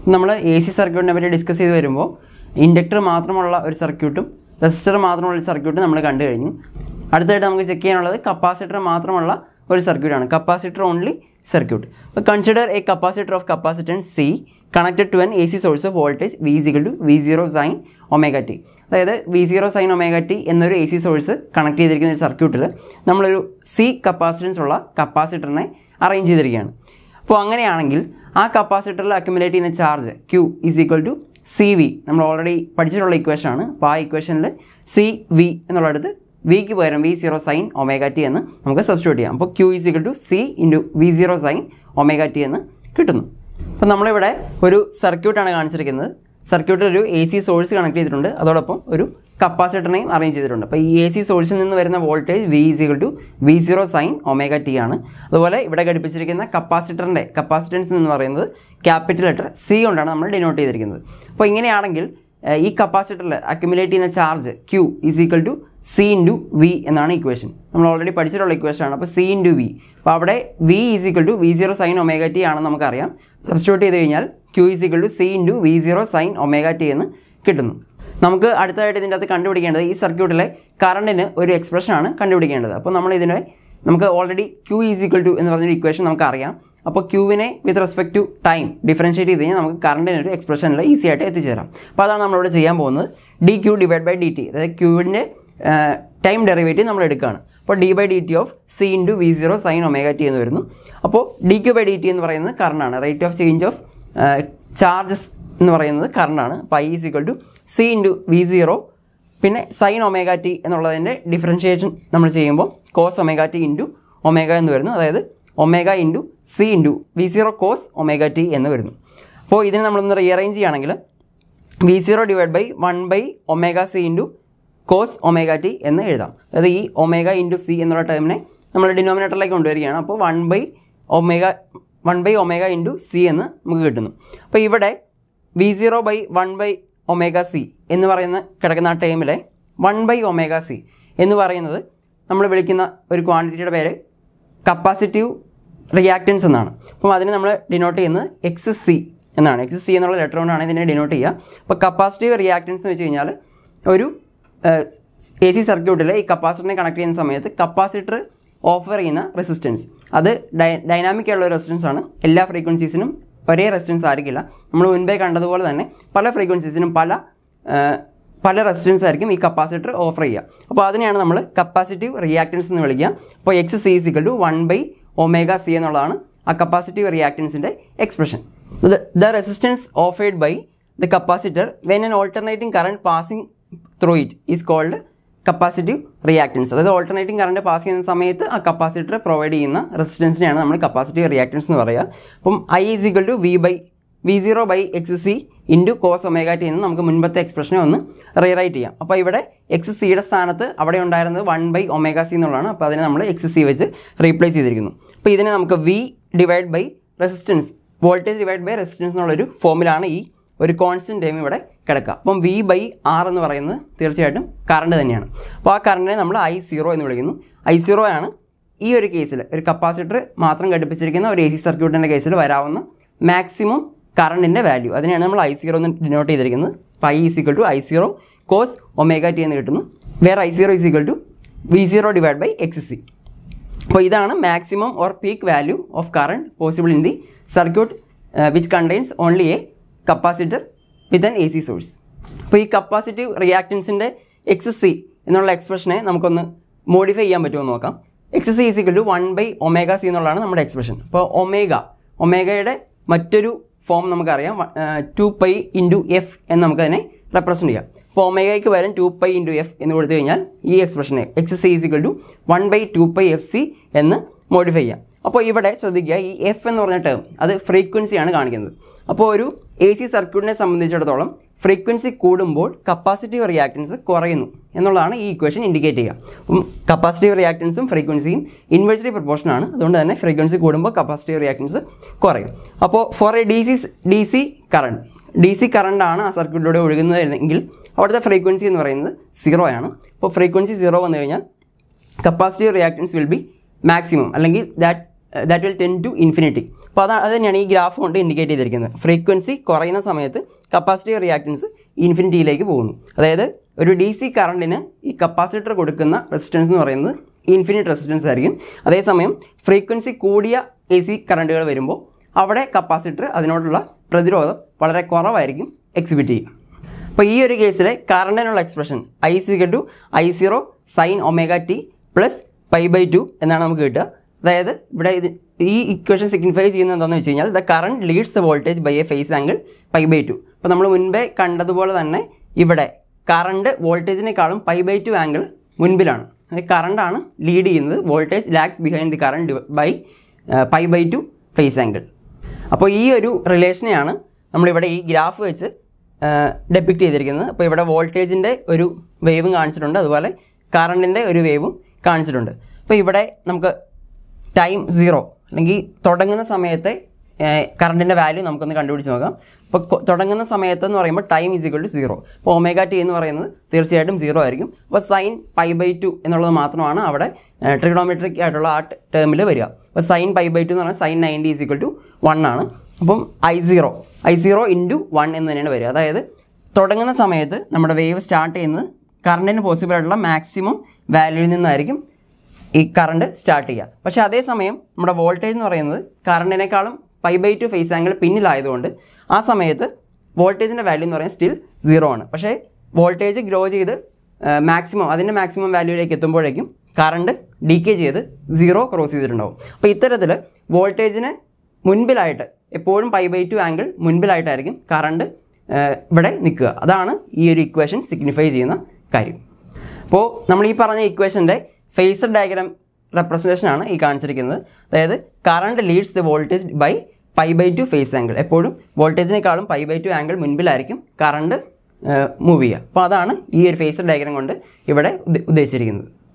നമ്മൾ A C സർക്യൂട്ടിനെ പറ്റി ഡിസ്കസ് ചെയ്ത് വരുമ്പോൾ ഇൻഡക്ടർ മാത്രമുള്ള ഒരു സർക്യൂട്ടും റെസിസ്റ്റർ മാത്രമുള്ള ഒരു സർക്യൂട്ടും നമ്മൾ കണ്ടു കഴിഞ്ഞു അടുത്തായിട്ട് നമുക്ക് ചെക്ക് ചെയ്യാനുള്ളത് കപ്പാസിറ്റർ മാത്രമുള്ള ഒരു സർക്യൂട്ടാണ് കപ്പാസിറ്റർ ഓൺലി സർക്യൂട്ട് അപ്പോൾ consider a capacitor of capacitance C connected to an A C source of voltage V is equal to V zero sine omega T അതായത് V zero sine omega T എന്നൊരു A C source connect ചെയ്തിരിക്കുന്ന ഒരു സർക്യൂട്ടിൽ നമ്മളൊരു C capacitance ഉള്ള കപ്പാസിറ്ററിനെ arrange ചെയ്തിരിക്കുകയാണ് അപ്പോൾ അങ്ങനെയാണെങ്കിൽ ആ കപ്പാസിറ്ററിൽ അക്യുമുലേറ്റ് ചെയ്യുന്ന charge Q is equal to C V നമ്മൾ ഓൾറെഡി പഠിച്ചിട്ടുള്ള ഇക്വേഷൻ ആണ് അപ്പോൾ ആ ഇക്വേഷനിൽ സി വി എന്നുള്ളടത്ത് വിക്ക് പകരം V zero sine omega T എന്ന് നമുക്ക് സബ്സ്റ്റിറ്റ്യൂട്ട് ചെയ്യാം അപ്പോൾ Q is equal to C into V zero sine omega T എന്ന് കിട്ടുന്നു അപ്പോൾ നമ്മളിവിടെ ഒരു സർക്യൂട്ടാണ് കാണിച്ചിരിക്കുന്നത് സർക്യൂട്ടിൽ ഒരു എ സി സോഴ്സ് കണക്ട് ചെയ്തിട്ടുണ്ട് അതോടൊപ്പം ഒരു കപ്പാസിറ്ററിനെയും അറേഞ്ച് ചെയ്തിട്ടുണ്ട് അപ്പോൾ ഈ എ സി സോഴ്സിൽ നിന്ന് വരുന്ന voltage V is equal to V zero sine omega T ആണ് അതുപോലെ ഇവിടെ ഘടിപ്പിച്ചിരിക്കുന്ന കപ്പാസിറ്ററിൻ്റെ കപ്പാസിറ്റൻസ് എന്ന് പറയുന്നത് ക്യാപിറ്റൽ ലെറ്റർ സി കൊണ്ടാണ് നമ്മൾ ഡിനോട്ട് ചെയ്തിരിക്കുന്നത് അപ്പോൾ ഇങ്ങനെയാണെങ്കിൽ ഏഹ്, ഈ കപ്പാസിറ്ററിൽ അക്യുമുലേറ്റ് ചെയ്യുന്ന charge Q is equal to C into V എന്നാണ് ഇക്വേഷൻ നമ്മൾ ഓൾറെഡി പഠിച്ചിട്ടുള്ള ഇക്വേഷൻ ആണ് അപ്പോൾ സി ഇൻറ്റു വി അപ്പോൾ അവിടെ V is equal to V zero sine omega T ആണെന്ന് നമുക്കറിയാം സബ്സ്റ്റിറ്റ്യൂട്ട് ചെയ്ത് കഴിഞ്ഞാൽ Q is equal to C into V zero sine omega T എന്ന് കിട്ടുന്നു നമുക്ക് അടുത്തതായിട്ട് ഇതിൻ്റെ അകത്ത് കണ്ടുപിടിക്കേണ്ടത് ഈ സർക്യൂട്ടിലെ കറണ്ടിന് ഒരു എക്സ്പ്രഷനാണ് കണ്ടുപിടിക്കേണ്ടത് അപ്പോൾ നമ്മൾ ഇതിനെ നമുക്ക് already Q is equal to എന്ന് പറഞ്ഞൊരു ഇക്വേഷൻ നമുക്ക് അറിയാം അപ്പോൾ ക്യൂവിനെ with respect to time differentiate ചെയ്ത് കഴിഞ്ഞാൽ നമുക്ക് കറണ്ടിന് ഒരു എക്സ്പ്രഷനിൽ ഈസി ആയിട്ട് എത്തിച്ചേരാം അപ്പോൾ അതാണ് നമ്മളിവിടെ ചെയ്യാൻ പോകുന്നത് D Q divide by D T അതായത് ക്യൂവിൻ്റെ ടൈം ഡെറിവേറ്റീവ് നമ്മൾ എടുക്കുകയാണ് അപ്പോൾ D by D T of C into V zero sine omega T എന്ന് വരുന്നു അപ്പോൾ D Q by D T എന്ന് പറയുന്നത് കറണ്ടാണ് rate of change of charges എന്ന് പറയുന്നത് കറണ്ടാണ് അപ്പോൾ I is equal to C into V zero പിന്നെ സൈൻ ഒമേഗ ടി എന്നുള്ളതിൻ്റെ ഡിഫറൻഷിയേഷൻ നമ്മൾ ചെയ്യുമ്പോൾ cos omega T into omega എന്ന് വരുന്നു അതായത് omega into C into V zero cos omega T എന്ന് വരുന്നു അപ്പോൾ ഇതിനെ നമ്മളൊന്ന് റീഅറേഞ്ച് ചെയ്യുകയാണെങ്കിൽ V zero divide by one by omega C into cos omega T എന്ന് എഴുതാം അതായത് ഈ ഒമേഗ ഇൻറ്റു സി എന്നുള്ള ടേമിനെ നമ്മൾ ഡിനോമിനേറ്ററിലേക്ക് കൊണ്ടുവരികയാണ് അപ്പോൾ one by omega one by omega into C എന്ന് നമുക്ക് കിട്ടുന്നു അപ്പോൾ ഇവിടെ V zero by one by omega C എന്ന് പറയുന്ന കിടക്കുന്ന ആ ടൈമിലെ വൺ ബൈ ഒമേഗ സി എന്ന് പറയുന്നത് നമ്മൾ വിളിക്കുന്ന ഒരു ക്വാണ്ടിറ്റിയുടെ പേര് കപ്പാസിറ്റീവ് റിയാക്റ്റൻസ് എന്നാണ് അപ്പം അതിന് നമ്മൾ ഡിനോട്ട് ചെയ്യുന്നത് എക്സ് സി എന്നാണ് എക്സ് സി എന്നുള്ള ലെറ്റർ കൊണ്ടാണ് ഇതിനെ ഡിനോട്ട് ചെയ്യുക അപ്പോൾ കപ്പാസിറ്റീവ് റിയാക്റ്റൻസ് എന്ന് വെച്ച് കഴിഞ്ഞാൽ ഒരു എ സി സർക്യൂട്ടിൽ ഈ കപ്പാസിറ്ററിനെ കണക്ട് ചെയ്യുന്ന സമയത്ത് കപ്പാസിറ്റർ ഓഫർ ചെയ്യുന്ന റെസിസ്റ്റൻസ് അത് ഡൈ ഡൈനാമിക് ഉള്ള റെസിസ്റ്റൻസ് ആണ് എല്ലാ ഫ്രീക്വൻസീസിനും ഒരേ റെസിസ്റ്റൻസ് ആയിരിക്കില്ല നമ്മൾ മുൻപേ കണ്ടതുപോലെ തന്നെ പല ഫ്രീക്വൻസീസിനും പല ആ, പല റെസിസ്റ്റൻസ് ആയിരിക്കും ഈ കപ്പാസിറ്റർ ഓഫർ ചെയ്യുക അപ്പോൾ അതിനെയാണ് നമ്മൾ കപ്പാസിറ്റീവ് റിയാക്റ്റൻസ് എന്ന് വിളിക്കുക അപ്പോൾ X C is equal to one by omega C എന്നുള്ളതാണ് ആ കപ്പാസിറ്റീവ് റിയാക്റ്റൻസിൻ്റെ expression the resistance offered by the capacitor when an alternating current passing through it is called capacitive reactance അതായത് ഓൾട്ടർനേറ്റിംഗ് കറണ്ട് പാസ് ചെയ്യുന്ന സമയത്ത് ആ കപ്പാസിറ്റർ പ്രൊവൈഡ് ചെയ്യുന്ന റെസിസ്റ്റൻസിനെയാണ് നമ്മൾ capacitive reactance എന്ന് പറയുക അപ്പം I is equal to V by V zero by X C into cos omega T എന്ന് നമുക്ക് മുൻപത്തെ എക്സ്പ്രഷനെ ഒന്ന് റീറൈറ്റ് ചെയ്യാം അപ്പോൾ ഇവിടെ എക്സ് സിയുടെ സ്ഥാനത്ത് അവിടെ ഉണ്ടായിരുന്നത് വൺ ബൈ ഒമേഗ സി എന്നുള്ളതാണ് അപ്പോൾ അതിനെ നമ്മൾ എക്സ് സി വെച്ച് റീപ്ലേസ് ചെയ്തിരിക്കുന്നു അപ്പോൾ ഇതിനെ നമുക്ക് V divide by resistance voltage divide by resistance എന്നുള്ളൊരു ഫോമിലാണ് ഈ ഒരു കോൺസ്റ്റൻറ്റ് ടൈം ഇവിടെ കിടക്കുക അപ്പം വി ബൈ ആർ എന്ന് പറയുന്നത് തീർച്ചയായിട്ടും കറണ്ട് തന്നെയാണ് അപ്പോൾ ആ കറണ്ടിനെ നമ്മൾ ഐ സീറോ എന്ന് വിളിക്കുന്നു ഐ സീറോ ആണ് ഈ ഒരു കേസിൽ ഒരു കപ്പാസിറ്റർ മാത്രം ഘടിപ്പിച്ചിരിക്കുന്ന ഒരു എ സി സർക്യൂട്ടിൻ്റെ കേസിൽ വരാവുന്ന മാക്സിമം കറണ്ടിൻ്റെ വാല്യൂ അതിനെയാണ് നമ്മൾ ഐ സീറോ എന്ന് ഡിനോട്ട് ചെയ്തിരിക്കുന്നത് അപ്പോൾ I is equal to I zero cos omega T എന്ന് കിട്ടുന്നു വേറെ I zero is equal to V zero divide by X C അപ്പോൾ ഇതാണ് maximum or peak value of current possible in the circuit which contains only a capacitor with an A C source അപ്പോൾ ഈ capacitive റിയാക്റ്റൻസിൻ്റെ X C എന്നുള്ള എക്സ്പ്രഷനെ നമുക്കൊന്ന് modify ചെയ്യാൻ പറ്റുമോ എന്ന് നോക്കാം X C is equal to one by omega C എന്നുള്ളതാണ് നമ്മുടെ എക്സ്പ്രഷൻ അപ്പോൾ ഒമേഗ ഒമേഗയുടെ മറ്റൊരു ഫോം നമുക്കറിയാം ടു പൈ ഇൻറ്റു എഫ് എന്ന് നമുക്കതിനെ റെപ്രസെൻറ്റ് ചെയ്യാം അപ്പോൾ ഒമേഗയ്ക്ക് വരും ടു പൈ ഇൻറ്റു എഫ് എന്ന് കൊടുത്തു കഴിഞ്ഞാൽ ഈ എക്സ്പ്രഷനെ X C is equal to one by two pi F C എന്ന് മോഡിഫൈ ചെയ്യാം അപ്പോൾ ഇവിടെ ശ്രദ്ധിക്കുക ഈ എഫ് എന്ന് പറഞ്ഞ ടേം അത് ഫ്രീക്വൻസിയാണ് കാണിക്കുന്നത് അപ്പോൾ ഒരു എ സി സർക്യൂട്ടിനെ സംബന്ധിച്ചിടത്തോളം ഫ്രീക്വൻസി കൂടുമ്പോൾ കപ്പാസിറ്റീവ് റിയാക്റ്റൻസ് കുറയുന്നു എന്നുള്ളതാണ് ഈ ഇക്വേഷൻ ഇൻഡിക്കേറ്റ് ചെയ്യുക അപ്പം കപ്പാസിറ്റീവ് റിയാക്റ്റൻസും ഫ്രീക്വൻസിയും ഇൻവേഴ്സ്ലി പ്രൊപ്പോർഷൻ ആണ് അതുകൊണ്ട് തന്നെ ഫ്രീക്വൻസി കൂടുമ്പോൾ കപ്പാസിറ്റീവ് റിയാക്റ്റൻസ് കുറയും അപ്പോൾ for a D C D C current D C കറണ്ടാണ് ആ സർക്യൂട്ടിലൂടെ ഒഴുകുന്നതെങ്കിൽ അവിടുത്തെ ഫ്രീക്വൻസി എന്ന് പറയുന്നത് സീറോ ആണ് അപ്പോൾ ഫ്രീക്വൻസി സീറോ വന്നു കഴിഞ്ഞാൽ capacitive reactance will be maximum അല്ലെങ്കിൽ that that will tend to infinity അപ്പോൾ അതാണ് അത് തന്നെയാണ് ഈ ഗ്രാഫ് കൊണ്ട് ഇൻഡിക്കേറ്റ് ചെയ്തിരിക്കുന്നത് ഫ്രീക്വൻസി കുറയുന്ന സമയത്ത് കപ്പാസിറ്റി റിയാക്റ്റൻസ് ഇൻഫിനിറ്റിയിലേക്ക് പോകുന്നു അതായത് ഒരു ഡി സി കറണ്ടിന് ഈ കപ്പാസിറ്റർ കൊടുക്കുന്ന റെസിസ്റ്റൻസ് എന്ന് പറയുന്നത് ഇൻഫിനിറ്റ് റെസിസ്റ്റൻസ് ആയിരിക്കും അതേസമയം ഫ്രീക്വൻസി കൂടിയ എ സി കറണ്ടുകൾ വരുമ്പോൾ അവിടെ കപ്പാസിറ്റർ അതിനോടുള്ള പ്രതിരോധം വളരെ കുറവായിരിക്കും എക്സിബിറ്റ് ചെയ്യുക അപ്പോൾ ഈ ഒരു കേസിലെ കറണ്ടിനുള്ള expression I is equal to I zero sine omega T plus pi by two എന്നാണ് നമുക്ക് കിട്ടുക അതായത് ഇവിടെ ഇത് ഈ ഇക്വേഷൻ സിഗ്നിഫൈ ചെയ്യുന്നത് എന്താണെന്ന് വെച്ച് കഴിഞ്ഞാൽ the current leads the voltage by a phase angle pi by two അപ്പോൾ നമ്മൾ മുൻപേ കണ്ടതുപോലെ തന്നെ ഇവിടെ കറണ്ട് വോൾട്ടേജിനേക്കാളും പൈ ബൈ ടു ആംഗിൾ മുൻപിലാണ് കറണ്ടാണ് ലീഡ് ചെയ്യുന്നത് voltage lags behind the current by pi by two phase angle അപ്പോൾ ഈ ഒരു റിലേഷനെയാണ് നമ്മളിവിടെ ഈ ഗ്രാഫ് വെച്ച് ഡെപ്പിക്റ്റ് ചെയ്തിരിക്കുന്നത് അപ്പോൾ ഇവിടെ വോൾട്ടേജിൻ്റെ ഒരു വേവും കാണിച്ചിട്ടുണ്ട് അതുപോലെ കറണ്ടിൻ്റെ ഒരു വേവും കാണിച്ചിട്ടുണ്ട് അപ്പോൾ ഇവിടെ നമുക്ക് ടൈം സീറോ അല്ലെങ്കിൽ തുടങ്ങുന്ന സമയത്തെ കറണ്ടിൻ്റെ വാല്യൂ നമുക്കൊന്ന് കണ്ടുപിടിച്ച് നോക്കാം അപ്പോൾ കൊ- തുടങ്ങുന്ന സമയത്ത് എന്ന് പറയുമ്പോൾ time is equal to zero അപ്പോൾ ഒമേഗ ടി എന്ന് പറയുന്നത് തീർച്ചയായിട്ടും സീറോ ആയിരിക്കും അപ്പോൾ സൈൻ പൈ ബൈ ടു എന്നുള്ളത് മാത്രമാണ് അവിടെ ട്രിഗണോമെട്രിക് ആയിട്ടുള്ള ആ ടേമിൽ വരിക അപ്പോൾ സൈൻ പൈ ബൈ ടു എന്ന് പറഞ്ഞാൽ sine ninety is equal to one ആണ് അപ്പം I zero I zero into one എന്ന് തന്നെയാണ് വരിക അതായത് തുടങ്ങുന്ന സമയത്ത് നമ്മുടെ വേവ് സ്റ്റാർട്ട് ചെയ്യുന്നത് കറണ്ടിന് പോസിബിൾ ആയിട്ടുള്ള മാക്സിമം വാല്യൂവിൽ നിന്നായിരിക്കും ഈ കറണ്ട് സ്റ്റാർട്ട് ചെയ്യുക പക്ഷേ അതേസമയം നമ്മുടെ വോൾട്ടേജ് എന്ന് പറയുന്നത് കറണ്ടിനേക്കാളും pi by two phase angle പിന്നിലായതുകൊണ്ട് ആ സമയത്ത് വോൾട്ടേജിൻ്റെ വാല്യൂ എന്ന് പറയുന്നത് സ്റ്റിൽ സീറോ ആണ് പക്ഷേ വോൾട്ടേജ് ഗ്രോ ചെയ്ത് മാക്സിമം അതിൻ്റെ മാക്സിമം വാല്യൂയിലേക്ക് എത്തുമ്പോഴേക്കും കറണ്ട് ഡീക്കേ ചെയ്ത് സീറോ ക്രോസ് ചെയ്തിട്ടുണ്ടാവും അപ്പോൾ ഇത്തരത്തിൽ വോൾട്ടേജിന് മുൻപിലായിട്ട് എപ്പോഴും പൈ ബൈ ടു ആംഗിൾ മുൻപിലായിട്ടായിരിക്കും കറണ്ട് ഇവിടെ നിൽക്കുക അതാണ് ഈ ഒരു ഇക്വേഷൻ സിഗ്നിഫൈ ചെയ്യുന്ന കാര്യം അപ്പോൾ നമ്മൾ ഈ പറഞ്ഞ ഇക്വേഷൻ്റെ ഫേസർ ഡയഗ്രാം റെപ്രസെൻറ്റേഷൻ ആണ് ഈ കാണിച്ചിരിക്കുന്നത് അതായത് current leads the voltage by pi by two phase angle എപ്പോഴും വോൾട്ടേജിനേക്കാളും പൈ ബൈ ടു ആംഗിൾ മുൻപിലായിരിക്കും കറണ്ട് മൂവ് ചെയ്യുക അപ്പോൾ അതാണ് ഈ ഒരു ഫേസർ ഡയഗ്രാം കൊണ്ട് ഇവിടെ ഉദ്ദ- ഉദ്ദേശിച്ചിരിക്കുന്നത്